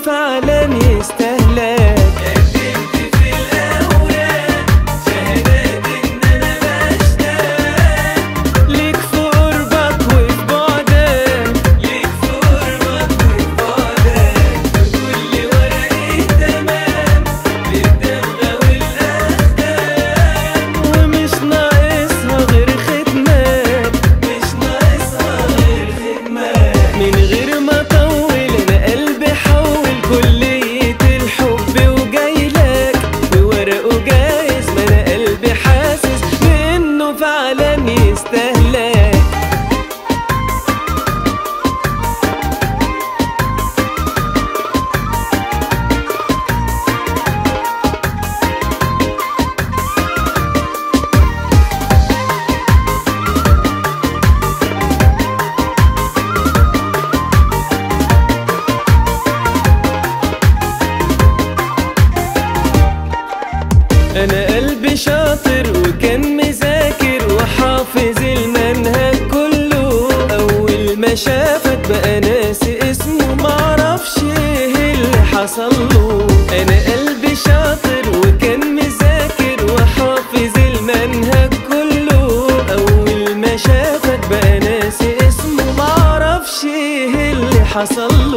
فعلا يستهلك قدمت في الأوراق شهادات إن أنا بشتاق ليك في قربك وفي بعدك ليك في قربك وفي بعدك كل ورقة تمام للدمغة والأختام ومش ناقصها غير ختمك مش ناقصها غير خدمات من غير ما اطول انا قلبي حول كلية الحب وجايلك بورقه جايز ما انا قلبي حاسس بانه فعلا يستهلك انا قلبي شاطر وكان مذاكر وحافظ المنهج كله اول ما شافك بقى ناسي اسمه معرفش ايه اللي حصل له انا قلبي شاطر وكان مذاكر وحافظ المنهج كله اول ما شافك بقى ناسي اسمه معرفش ايه اللي حصل